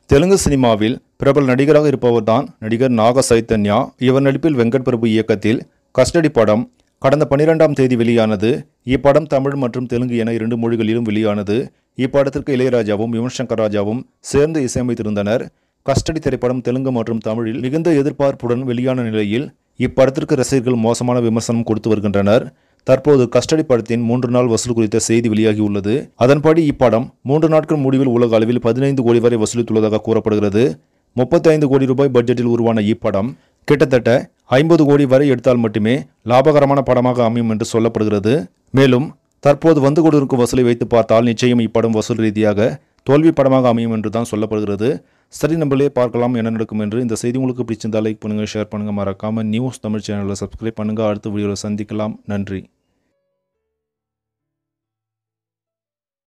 தெலுங்கு சினிமாவில் பிரபல நடிகராக இருப்பவர்தான் நடிகர் நாக சைத்தன்யா இவர் நடிப்பில் வெங்கட் பிரபு இயக்கத்தில் கஸ்டடி படம் கடந்த பன்னிரெண்டாம் தேதி வெளியானது இப்படம் தமிழ் மற்றும் தெலுங்கு என இரண்டு மொழிகளிலும் வெளியானது இப்படத்திற்கு இளையராஜாவும் யுவன் சங்கர் ராஜாவும் சேர்ந்து இசையமைத்திருந்தனர் கஸ்டடி திரைப்படம் தெலுங்கு மற்றும் தமிழில் மிகுந்த எதிர்பார்ப்புடன் வெளியான நிலையில் இப்படத்திற்கு ரசிகர்கள் மோசமான விமர்சனம் கொடுத்து வருகின்றனர் தற்போது கஸ்டடி படத்தின் மூன்று நாள் வசூல் குறித்த செய்தி வெளியாகியுள்ளது அதன்படி இப்படம் மூன்று நாட்கள் முடிவில் உலக அளவில் பதினைந்து கோடி வரை வசூலித்துள்ளதாக கூறப்படுகிறது முப்பத்தைந்து கோடி ரூபாய் பட்ஜெட்டில் உருவான இப்படம் கிட்டத்தட்ட ஐம்பது கோடி வரை எடுத்தால் மட்டுமே லாபகரமான படமாக அமையும் என்று சொல்லப்படுகிறது மேலும் தற்போது வந்து கொண்டிருக்கும் வசூலை வைத்து பார்த்தால் நிச்சயம் இப்படம் வசூல் ரீதியாக தோல்வி படமாக அமையும் என்று தான் சொல்லப்படுகிறது சரி நம்மளே பார்க்கலாம் என்ன நடக்கும் என்று இந்த செய்தி உங்களுக்கு பிடிச்சிருந்தா லைக் பண்ணுங்கள் ஷேர் பண்ணுங்கள் மறக்காமல் நியூஸ் தமிழ் சேனலை சப்ஸ்கிரைப் பண்ணுங்கள் அடுத்த வீடியோவில் சந்திக்கலாம் நன்றி